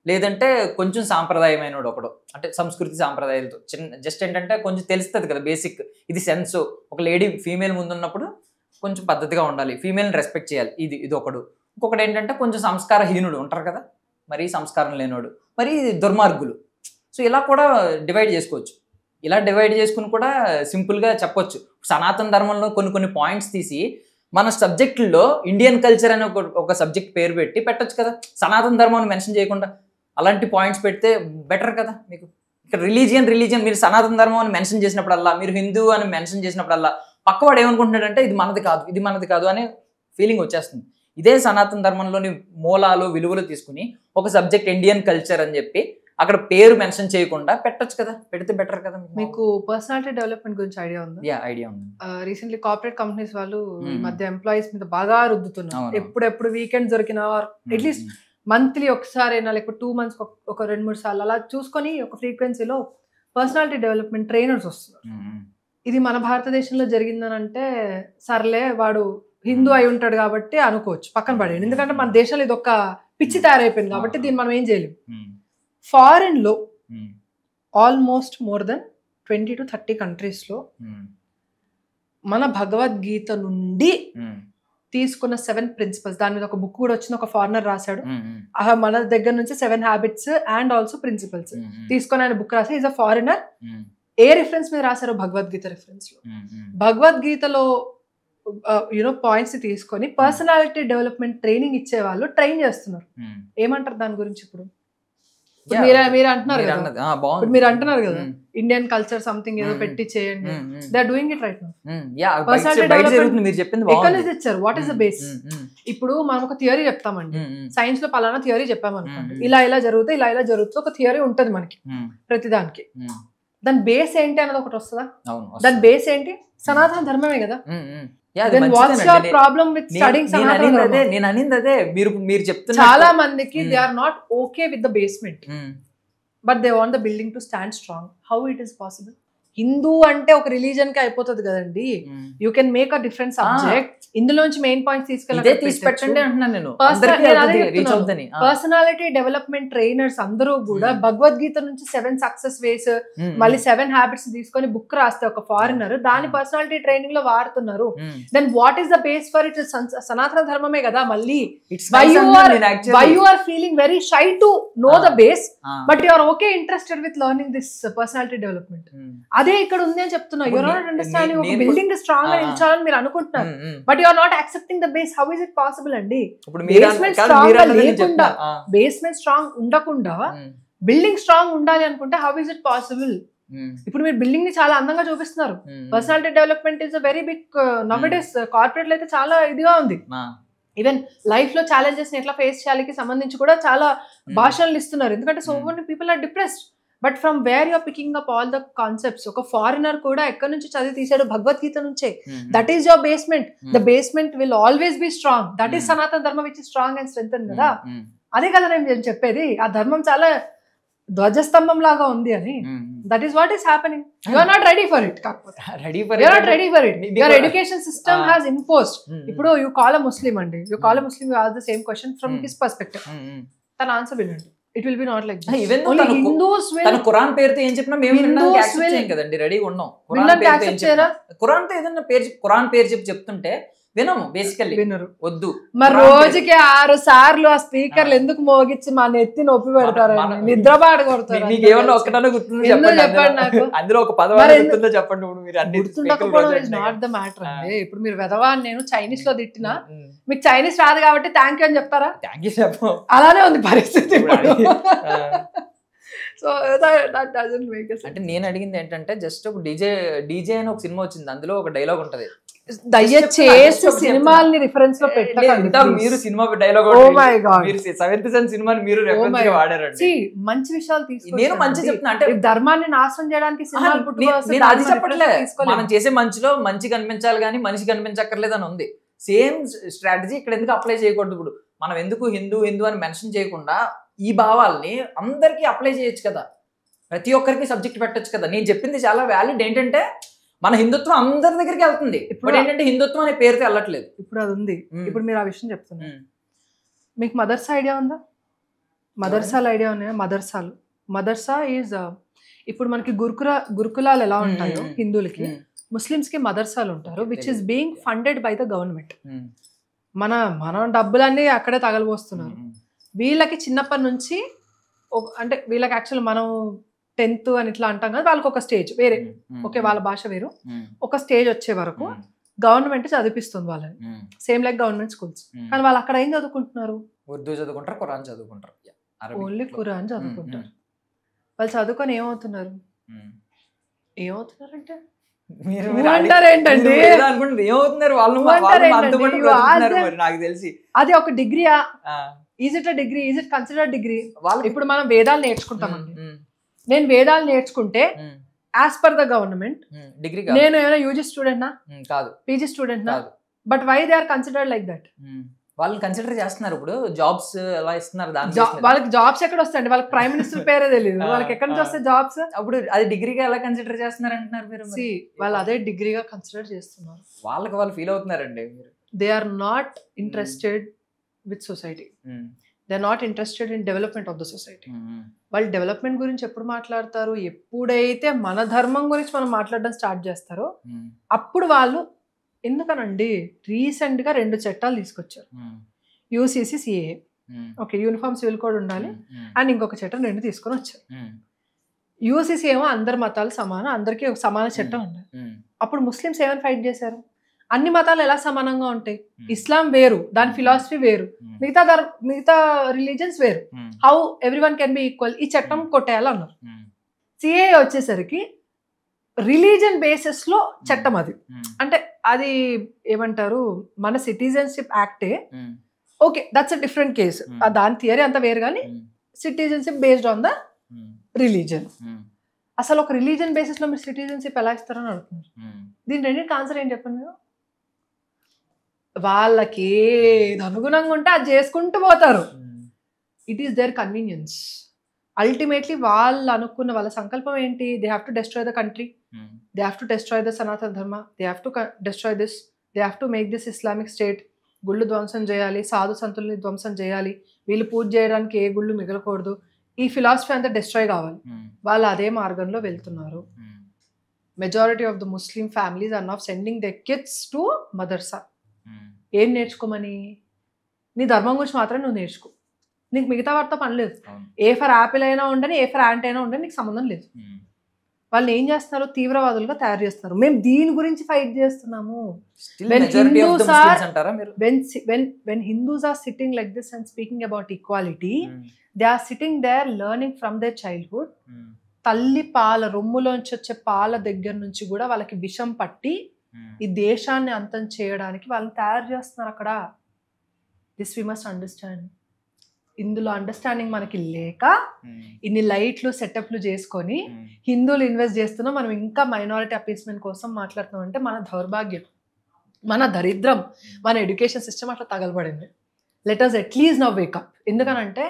లేదంటే కొంచెం సాంప్రదాయమైన ఒకడు అంటే సంస్కృతి సాంప్రదాయాలతో చిన్న జస్ట్ ఏంటంటే కొంచెం తెలుస్తుంది కదా బేసిక్ ఇది సెన్స్ ఒక లేడీ ఫీమేల్ ముందున్నప్పుడు కొంచెం పద్ధతిగా ఉండాలి ఫీమేల్ని రెస్పెక్ట్ చేయాలి ఇది ఇది ఒకడు ఇంకొకటి ఏంటంటే కొంచెం సంస్కారహీనుడు ఉంటారు కదా మరి సంస్కారం లేనోడు మరి దుర్మార్గులు సో ఇలా కూడా డివైడ్ చేసుకోవచ్చు ఇలా డివైడ్ చేసుకుని కూడా సింపుల్గా చెప్పొచ్చు సనాతన ధర్మంలో కొన్ని కొన్ని పాయింట్స్ తీసి మన సబ్జెక్టుల్లో ఇండియన్ కల్చర్ అనే ఒక ఒక సబ్జెక్ట్ పేరు పెట్టి పెట్టొచ్చు కదా సనాతన ధర్మాన్ని మెన్షన్ చేయకుండా అలాంటి పాయింట్స్ పెడితే బెటర్ కదా మీకు ఇక్కడ రిలీజియన్ రిలీజియన్ మీరు సనాతన ధర్మం అని మెన్షన్ చేసినప్పుడల్లా మీరు హిందూ అని మెన్షన్ చేసినప్పుడల్లా పక్కవాడు ఏమనుకుంటున్నాడంటే ఇది మనది కాదు ఇది మనది కాదు అనే ఫీలింగ్ వచ్చేస్తుంది ఇదే సనాతన ధర్మంలోని మూలాలు విలువలు తీసుకుని ఒక సబ్జెక్ట్ ఇండియన్ కల్చర్ అని చెప్పి అక్కడ పేరు మెన్షన్ చేయకుండా పెట్టొచ్చు కదా పెడితే బెటర్ కదా మీకు పర్సనాలిటీ డెవలప్మెంట్ గురించి ఐడియా ఉందా యా ఐడియా ఉంది రీసెంట్లీ కార్పొరేట్ కంపెనీస్ వాళ్ళు ఈ Hmm. మధ్య ఎంప్లాయీస్ మీద బాగా రుద్దుతున్నారు అవును. ఎప్పుడెప్పుడు వీకెండ్ దొరికినా అట్లీస్ట్ మంత్లీ ఒకసారి అయినా లేకపోతే టూ మంత్స్ ఒక రెండు మూడు సార్లు అలా చూసుకొని ఒక ఫ్రీక్వెన్సీలో పర్సనాలిటీ డెవలప్మెంట్ ట్రైనర్స్ వస్తున్నారు ఇది మన భారతదేశంలో జరిగిందని అంటే సర్లే వాడు హిందూ అయి ఉంటాడు కాబట్టి అనుకోవచ్చు పక్కన పడేయండి ఎందుకంటే మన దేశంలో ఇది ఒక పిచ్చి తయారైపోయింది కాబట్టి దీన్ని మనం ఏం చేయలేం ఫారెన్ లో almost more than twenty to thirty కంట్రీస్లో మన భగవద్గీత నుండి తీసుకున్న సెవెన్ ప్రిన్సిపల్స్ దాని మీద ఒక బుక్ కూడా వచ్చింది ఒక ఫారినర్ రాశాడు ఆ మన దగ్గర నుంచి seven habits and also principles తీసుకొని ఆయన బుక్ రాసి is a foreigner A reference మీద రాశారో భగవద్గీత రిఫరెన్స్ లో భగవద్గీతలో యూనో పాయింట్స్ తీసుకొని పర్సనాలిటీ డెవలప్మెంట్ ట్రైనింగ్ ఇచ్చే వాళ్ళు ట్రైన్ చేస్తున్నారు ఏమంటారు దాని గురించి ఇప్పుడు ఇప్పుడు మీరు మీరు అంటున్నారు కదా ఇప్పుడు మీరు అంటున్నారు కదా ఇండియన్ కల్చర్ సంథింగ్ ఏదో Hmm. పెట్టి చేయండి they are doing it right now yeah Personality బయట development జరుగుతుంది మీరు చెప్పింది ఎక్కడ బాగుంది నుంచి ఇచ్చారు వాట్ ఈస్ ద బేస్ ఇప్పుడు మనం ఒక థియరీ చెప్తామండి సైన్స్ లో పలానా థియరీ చెప్పామనుకోండి Hmm. ఇలా ఇలా జరుగుతుంది ఇలా ఇలా జరుగుతుంది ఒక థియరీ ఉంటది మనకి ప్రతిదానికి దాని బేస్ ఏంటి అన్నది ఒకటి వస్తుందా అవును దాని బేస్ ఏంటి సనాతన ధర్మమే కదా ఉమ్, ఉమ్. Yeah, అది దెన్ వాట్స్ మంచిదేనండి. యువర్ నే- ప్రాబ్లం విత్ నే- స్టడింగ్ నేను సనాతన అనింది అదే ధర్మం నేను అనింది అదే మీరు మీరు చెప్తున్న చాలా మందికి they are not okay with the basement um, but they want the building to stand strong how it is possible Hindu అంటే ఒక రిలీజన్ కి అయిపోతుంది కదండి ఉమ్. You can make a different subject ఇందులోంచి మెయిన్ పాయింట్స్ ఇదే తీసి పెట్టండి అంటున్నాను నేను Personal- అందరికీ నేను అదే అవుతుంది, reach చెప్తున్నాను. అవుతుందని ఆ. పర్సనాలిటీ డెవలప్మెంట్ ట్రైనర్స్ అందరూ కూడా Hmm. భగవద్గీత నుంచి సెవెన్ సక్సెస్ వేస్ ఉమ్, మళ్ళీ సెవెన్ హ్యాబిట్స్ తీసుకొని బుక్ రాస్తే ఒక ఫారినర్ దాని Hmm. పర్సనాలిటీ ట్రైనింగ్ లో వాడుతున్నారు um. Then what is the base for it Sanatana ధర్మమే కదా మళ్ళీ It's వై nice యు అంటున్నాను ఆర్ నేను actually. Why you are feeling very shy to know the Ah. Base ఆ, but you are okay interested with learning this personality development um, అదే ఇక్కడ ఉంది అని చెప్తున్నా ఇప్పుడు యూర్ నాట్ నే- అండర్స్టాండింగ్ ఒక నేను- బిల్డింగ్ స్ట్రాంగ్ గా Ah. నిల్చోవాలని మీరు అనుకుంటున్నారు um, um. But you are not accepting the base how is it possible అండి ఇప్పుడు మీరు అన్న- basement కాదు, strong మీరు గా అన్నది నేను లేకుండా, చెప్తున్నా. ఆ, బేస్మెంట్ స్ట్రాంగ్ ఉండకుండా ఉమ్, బిల్డింగ్ స్ట్రాంగ్ ఉండాలి అనుకుంటే how is it possible um, ఇప్పుడు మీరు బిల్డింగ్ ని చాలా అందంగా చూపిస్తున్నారు um, personality development is a very big nowadays corporate అయితే చాలా ఇదిగా ఉంది ఆ, ఈవెన్ లైఫ్ లో ఛాలెంజెస్ ని ఎట్లా ఫేస్ చేయాలి సంబంధించి కూడా చాలా ఉమ్, భాషలు ఇస్తున్నారు ఎందుకంటే so Hmm. Many people are depressed but from where you're picking up all the concepts ఒక ఫారినర్ కూడా ఎక్కడి నుంచి చదివి తీసాడు భగవద్గీత నుంచే ఉమ్, that is your basement the um, basement will always be strong that is Hmm. సనాతన ధర్మం విచ్ స్ట్రాంగ్ అండ్ స్ట్రెంగ్ కదా ఉమ్, అదే కదా నేను చెప్పేది ఆ ధర్మం చాలా ధ్వజస్తంభం లాగా ఉంది అని um, um. That is what is happening you are not ready for it కాకపోతే ready for you are not ready for it మీ- యువర్ మీకు- education system Ah. Has imposed um, ఇప్పుడు యూ కాల్ అ ముస్లిం అండి you call a Hmm. Muslim you ask the same question from Hmm. His perspective um, um. తన answer వినండి it will be not like Ah, even though only తను- Hindus తన will Quran పేరుతో ఏం చెప్పినా మేము Hindus వినడానికి యాక్సెప్ట్ will- చేయం కదండి రెడీగా ఉన్నాం వినడానికి పేరుతో ఏం accept చేయరా? చెప్పినా- ఖురాన్ తో ఏదైనా పేరు చెప్పి- ఖురాన్ పేరు చెప్పి చెప్తుంటే వినము బేసికల్లీ వినరు వద్దు మరి ఖురాన్ రోజుకి ఆరు సార్లు ఆ స్పీకర్లు Ah. ఎందుకు మోగించి మా నెత్తి నొప్పి పెడతారు మన- నిద్రబాటు మీ- కొడతారు మీకు ఏమన్నా ఒక్కటన్నా గుర్తుందో ఎందుకు చెప్పండి చెప్పండి అందులో- నాకు? అందులో ఒక మరి పదవాళ్ళు ఎందుకు- గుర్తుందో చెప్పండి ఇప్పుడు మీరు అన్ని గుర్తుండకపోవడం speaker ఇస్ రోజు నాట్ ద మ్యాటర్ Ah. అండి ఇప్పుడు మీరు వెదవా అని నేను చైనీస్ లో తిట్టినా ఉమ్, మీకు చైనీస్ రాదు కాబట్టి థ్యాంక్ యూ అని చెప్తారా థ్యాంక్ యూ చెప్పు అలానే ఉంది పరిస్థితి ఇప్పుడు అది- ఆ. సో దట్ డజంట్ మేక్ అంటే నేను అడిగింది ఏంటంటే జస్ట్ ఒక డీజే డీజే అని ఒక సినిమా వచ్చింది అందులో ఒక డైలాగ్ ఉంటది దయచేసి చెప్తున్నా. సినిమాల్ని రిఫరెన్స్ లో లేదు, పెట్టకండి ఇందాక మీరు cinema dialogue oh my God మీరు సెవెంత్ సెన్ సినిమాని మీరు రెఫరెన్స్ my గా God. వాడారండి మంచి విషయాలు తీసుకొచ్చారండి. నేను మంచి చెప్తున్నా అంటే ఈ ధర్మాన్ని నాశనం చేయడానికి ఆహా, సినిమాలు నే- పుట్టుకొస్తే నేను అది దాన్ని చెప్పట్లే reference తీసుకోలేము. మనం చేసే మంచిలో మంచి కనిపించాలి కానీ మనిషి కనిపించక్కర్లేదు అని ఉంది సేమ్ స్ట్రాటజీ ఇక్కడ ఎందుకు అప్లై చేయకూడదు ఇప్పుడు మనం ఎందుకు హిందూ హిందూ అని మెన్షన్ చేయకుండా ఈ భావాల్ని అందరికీ అప్లై చేయొచ్చు కదా ప్రతి ఒక్కరికి సబ్జెక్ట్ పెట్టొచ్చు కదా నేను చెప్పింది చాలా వ్యాలిడ్ ఏంటంటే మన హిందుత్వం అందరి దగ్గరికి వెళ్తుంది ఇప్పుడు ఇప్పుడు- ఏంటంటే హిందుత్వం అనే పేరుతో వెళ్ళట్లేదు ఇప్పుడు అది ఉంది ఉమ్. ఇప్పుడు మీరు ఆ విషయం చెప్తున్నారు ఉమ్. మీకు మదర్స్ ఐడియా ఉందా మదర్సాలు ఐడియా ఉన్నాయా మదర్సాలు మదర్సా ఈజ్ ఇప్పుడు మనకి గురుకుల గురుకులాలు ఎలా ఉంటాయో మ్మ్. హిందువులకి ఉమ్, ముస్లిమ్స్ కి మదర్సాలు ఉంటారు విచ్ ఇస్ తెలియదు. Being funded by the government um, మన మన డబ్బులన్నీ అక్కడే తగలబోస్తున్నారు ఉమ్, వీళ్ళకి చిన్నప్పటి నుంచి ఒక- అంటే వీళ్ళకి యాక్చువల్ మనం టెన్త్ అని ఇట్లా అంటాం కదా వాళ్ళకి ఒక స్టేజ్ వేరే ఉమ్, ఉమ్, ఓకే వాళ్ళ భాష వేరు ఉమ్, ఒక స్టేజ్ వచ్చే వరకు ఉమ్, గవర్నమెంట్ చదివిస్తుంది వాళ్ళని um, same like government schools um. కానీ వాళ్ళు అక్కడ ఏం చదువుకుంటున్నారు ఉర్దూ చదువుకుంటారు ఖురాన్ చదువుకుంటారు Yeah, Arabic ఓన్లీ లో. ఖురాన్ ఉమ్, చదువుకుంటారు వాళ్ళు చదువుకొని ఏమవుతున్నారు ఉమ్, ఉమ్. ఏమవుతున్నారంటే మీరు నువ్వు మీరు అడిగి- అంటారు ఏంటండి? మీరు ఏదో అనుకుంటారు ఏమవుతున్నారు వాళ్ళు నువ్వు అంటారు వాళ్ళు ఏంటండి? అంతమంది You ask బ్రతుకుతున్నారు them. మరి నాకు తెలిసి అది ఒక డిగ్రీయా ఆ, is it a degree is it consider degree వాళ్ళకి ఇప్పుడు మనం వేదాలు నేర్చుకుంటామండి ఉమ్, నేను వేదాలు నేర్చుకుంటే um, as per the government um, degree కాదు నేను ఏమైనా యూజీ స్టూడెంట్ నా ఉమ్, కాదు పీజీ స్టూడెంట్ నా కాదు but why they are considered like that um. వాళ్ళని కన్సిడర్ చేస్తున్నారు ఇప్పుడు జాబ్స్ ఎలా ఇస్తున్నారు దాని basis మీద. వాళ్ళకి జాబ్స్ ఎక్కడ వస్తాయండి వాళ్ళకి ప్రైమ్ మినిస్టర్ పేరే తెలియదు ఆ, వాళ్ళకి ఎక్కడి నుంచి ఆ. వస్తాయి జాబ్స్ అప్పుడు అది డిగ్రీగా ఎలా కన్సిడర్ చేస్తున్నారు అంటున్నారు మీరు మరి? వాళ్ళు అదే డిగ్రీగా కన్సిడర్ చేస్తున్నారు వాళ్ళకి వాళ్ళు ఫీల్ అవుతున్నారండి మీరు they are not interested with society um, they are not interested in development of the society um, um, వాళ్ళు డెవలప్మెంట్ గురించి ఎప్పుడు మాట్లాడతారు ఎప్పుడైతే మన ధర్మం గురించి మనం మాట్లాడడం స్టార్ట్ చేస్తారో ఉమ్, అప్పుడు వాళ్ళు ఎందుకనండి రీసెంట్ గా రెండు చట్టాలు తీసుకొచ్చారు um, UCC CA um, okay uniform civil code ఉండాలి ఉమ్, అండ్ ఇంకొక చట్టం రెండు తీసుకొని వచ్చారు ఉమ్, యూసీసీ ఏమో అందరి మతాలు సమానం అందరికీ ఒక సమాన చట్టం ఉండాలి ఉమ్, అప్పుడు ముస్లిమ్స్ ఏమని ఫైట్ చేశారు అన్ని మతాలు ఎలా సమానంగా ఉంటాయి ఉమ్, ఇస్లాం వేరు దాని ఫిలాసఫీ వేరు ఉమ్, మిగతా ధర్ మిగతా రిలీజన్స్ వేరు um, how every one can be equal ఈ చట్టం కొట్టేయాలన్నారు ఉమ్, సిఏ వచ్చేసరికి రిలీజన్ బేసిస్ లో చట్టం అది ఉమ్, అంటే అది ఏమంటారు మన సిటిజన్షిప్ యాక్టే um, okay that's a different case Hmm. దాని థియరీ అంతా వేరు కానీ um, citizenship based on the um, religion um, అసలు ఒక రిలీజన్ బేసిస్ లో మీరు సిటిజన్షిప్ ఎలా ఇస్తారని అడుగుతున్నారు ఉమ్, దీని రెండింటికి ఆన్సర్ ఏం చెప్పండి మీరు వాళ్ళకి ఏది అనుగుణంగా ఉంటే అది చేసుకుంటూ పోతారు um, it is their convenience ultimately వాళ్ళు అనుకున్న వాళ్ళ సంకల్పం ఏంటి they have to destroy the country um, they have to destroy the Sanatana Dharma they have to destroy this they have to make this Islamic state గుళ్ళు ధ్వంసం చేయాలి సాధు సంతుల్ని ధ్వంసం చేయాలి వీళ్ళు పూజ చేయడానికి ఏ గుళ్ళు మిగలకూడదు ఈ ఫిలాసఫీ అంతా డెస్ట్రాయ్ కావాలి ఉమ్, వాళ్ళు అదే మార్గంలో వెళ్తున్నారు um, majority of the Muslim families are not sending the kids to madrasa um, ఏం నేర్చుకోమని నీ ధర్మం గురించి మాత్రం నువ్వు నేర్చుకో నీకు మిగతా వాటితో పని లేదు అవును. ఏ ఫర్ యాపిల్ అయినా ఉండని ఏ ఫర్ యాంట్ అయినా ఉండని నీకు సంబంధం లేదు ఉమ్. వాళ్ళు ఏం చేస్తున్నారు తీవ్రవాదులుగా తయారు చేస్తున్నారు మేము దీని గురించి ఫైట్ చేస్తున్నాము Still When majority of the Hindus Muslims are- అంటారా మీరు when when when Hindus are sitting like this and speaking about equality um, they are sitting there learning from their childhood um, తల్లి పాల రొమ్ములోంచి వచ్చే పాల దగ్గర నుంచి కూడా వాళ్ళకి విషం పట్టి ఉమ్, ఈ దేశాన్ని అంతం చేయడానికి వాళ్ళని తయారు చేస్తున్నారు అక్కడ దిస్ వి మస్ట్ అండర్స్టాండ్ ఇందులో అండర్స్టాండింగ్ మనకి లేక ఉమ్, ఇన్ని లైట్లు సెటప్లు చేసుకొని ఉమ్, హిందువులు ఇన్వెస్ట్ చేస్తున్నాం మనం ఇంకా మైనారిటీ అపీస్మెంట్ కోసం మాట్లాడుతున్నాం అంటే మన దౌర్భాగ్యం మన దరిద్రం మన ఎడ్యుకేషన్ సిస్టమ్ అట్లా తగలబడింది let us at least now wake up ఎందుకనంటే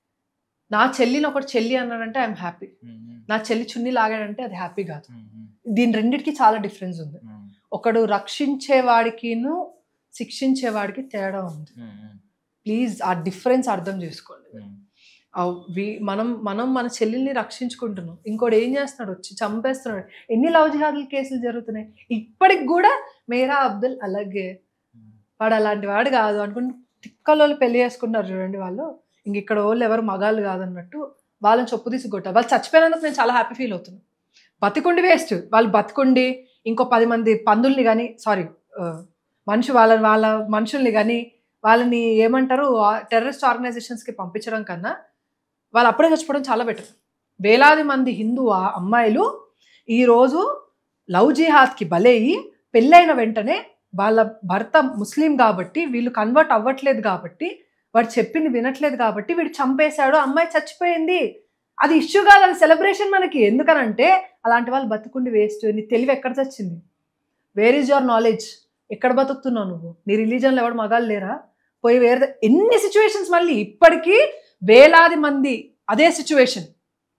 నా చెల్లిని ఒకటి చెల్లి అన్నాడంటే ఐఎమ్ హ్యాపీ ఉమ్, ఉమ్, నా చెల్లి చున్ని లాగాడంటే అది హ్యాపీ కాదు ఉమ్, ఉమ్, దీని రెండిటికి చాలా డిఫరెన్స్ ఉంది ఉమ్, ఒకడు రక్షించేవాడికిను శిక్షించేవాడికి తేడా ఉంది ఉమ్, ఉమ్, ప్లీజ్ ఆ డిఫరెన్స్ అర్థం చేసుకోండి ఉమ్, ఆ వి- మనం మనం మన చెల్లెల్ని రక్షించుకుంటున్నాం ఇంకోటి ఏం చేస్తున్నాడు వచ్చి చంపేస్తున్నాడు ఎన్ని లవ్ జిహాదుల కేసులు జరుగుతున్నాయి ఇప్పటికి కూడా మేరా అబ్దుల్ అలాగే ఉమ్. వాడు అలాంటి వాడు కాదు అనుకుని తిక్కలో పెళ్లి చేసుకున్నారు చూడండి వాళ్ళు ఇంక ఇక్కడ వాళ్ళు ఎవరు మగాళ్ళు కాదన్నట్టు వాళ్ళని చొప్పు తీసి కొట్టారు వాళ్ళు చచ్చిపోయినందుకు నేను చాలా హ్యాపీ ఫీల్ అవుతున్నాను బతికుండి వేస్ట్ వాళ్ళు బతికుండి ఇంకో పది మంది పందుల్ని కానీ సారీ మనిషి వాళ్ళ వాళ్ళ మనుషుల్ని కానీ వాళ్ళని ఏమంటారు టెర్రరిస్ట్ ఆర్గనైజేషన్స్కి పంపించడం కన్నా వాళ్ళు అప్పుడే చచ్చిపోవడం చాలా బెటర్ వేలాది మంది హిందూ ఆ- అమ్మాయిలు ఈరోజు లవ్ జిహాద్కి బలయ్యి పెళ్ళైన వెంటనే వాళ్ళ భర్త ముస్లిం కాబట్టి వీళ్ళు కన్వర్ట్ అవ్వట్లేదు కాబట్టి వాడు చెప్పింది వినట్లేదు కాబట్టి వీడు చంపేశాడు అమ్మాయి చచ్చిపోయింది అది ఇష్యూ కాదు అది సెలబ్రేషన్ మనకి ఎందుకనంటే అలాంటి వాళ్ళు బతుకుండి వేస్ట్ నీ తెలివి ఎక్కడ చచ్చింది వేర్ ఈజ్ యువర్ నాలెడ్జ్ ఎక్కడ బతుకుతున్నావు నువ్వు నీ రిలీజన్లో ఎవడు మగాళ్ళు లేరా పోయి వేరే ఎన్ని సిచ్యువేషన్స్ మళ్ళీ ఇప్పటికీ వేలాది మంది అదే సిచ్యువేషన్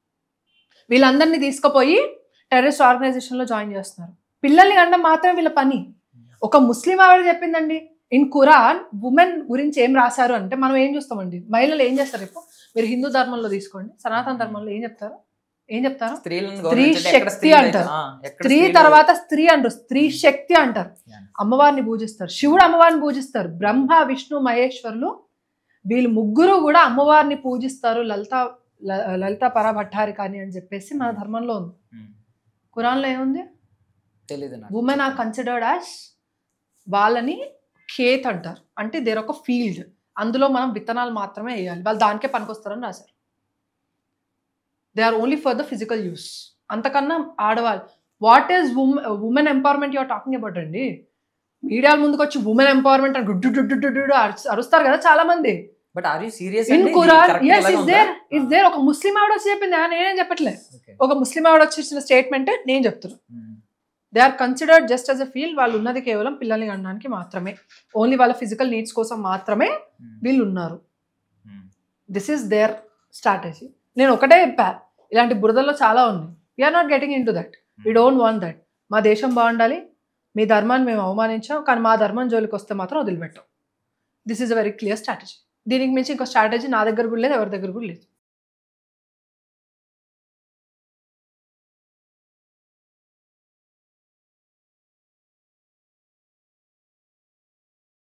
వీళ్ళందరినీ తీసుకుపోయి టెర్రరిస్ట్ ఆర్గనైజేషన్లో జాయిన్ చేస్తున్నారు పిల్లల్ని కంటే మాత్రమే వీళ్ళ పని ఒక ముస్లిం ఆవిడ చెప్పిందండి ఇన్ ఖురాన్ ఉమెన్ గురించి ఏం రాశారు అంటే మనం ఏం చూస్తామండి మహిళలు ఏం చేస్తారు ఇప్పుడు మీరు హిందూ ధర్మంలో తీసుకోండి సనాతన ధర్మంలో ఏం చెప్తారు ఏం చెప్తారు స్త్రీలను స్త్రీ గౌరవించండి. ఎక్కడ శక్తి స్త్రీలు అయితే- అంటారు. ఆ, ఎక్కడ స్త్రీ స్త్రీలు- తర్వాత స్త్రీ అంటారు స్త్రీ శక్తి అంటారు Yeah. అమ్మవారిని పూజిస్తారు శివుడు అమ్మవారిని పూజిస్తారు బ్రహ్మ విష్ణు మహేశ్వరులు వీళ్ళు ముగ్గురు కూడా అమ్మవారిని పూజిస్తారు లలిత ల- లలిత పరభట్టారి కానీ అని చెప్పేసి మన ధర్మంలో ఉంది ఉమ్. ఖురాన్లో ఏముంది తెలీదు నాకు. ఉమెన్ ఆర్ కన్సిడర్డ్ యాజ్ వాళ్ళని ఖేత్ అంటారు అంటే దేర్ ఒక ఫీల్డ్ అందులో మనం విత్తనాలు మాత్రమే వేయాలి వాళ్ళు దానికే పనికొస్తారని రాశారు they are only for the physical use అంతకన్నా ఆడవాళ్ళు what is women empowerment you're talking about అండి మీడియాల ముందుకు వచ్చి ఉమెన్ ఎంపవర్మెంట్ అని గుడ్డు డుడ్డు డుడ్డు అరుస్- అరుస్తారు కదా చాలా మంది but are you serious in Quran yes is there is there ఒక ముస్లిం ఆవిడ వచ్చి చెప్పింది ఆ, నేనేం చెప్పట్లే ఒక ముస్లిం ఆవిడ వచ్చి ఇచ్చిన స్టేట్మెంట్ నేను చెప్తున్నాను they are considered just as a field వాళ్ళు ఉన్నది కేవలం పిల్లల్ని కనడానికి మాత్రమే ఓన్లీ వాళ్ళ ఫిజికల్ నీడ్స్ కోసం మాత్రమే వీళ్ళు ఉన్నారు దిస్ ఈస్ దేర్ స్ట్రాటజీ నేను ఒకటే చెప్పా ఇలాంటి బురదల్లో చాలా ఉన్నాయి we are not getting into that we don't want that మా దేశం బాగుండాలి మీ ధర్మాన్ని మేము అవమానించాం కానీ మా ధర్మం జోలికి వస్తే మాత్రం వదిలిపెట్టాం this is a very clear strategy దీనికి మించి ఇంకో స్ట్రాటజీ నా దగ్గర కూడా లేదు ఎవరి దగ్గర కూడా లేదు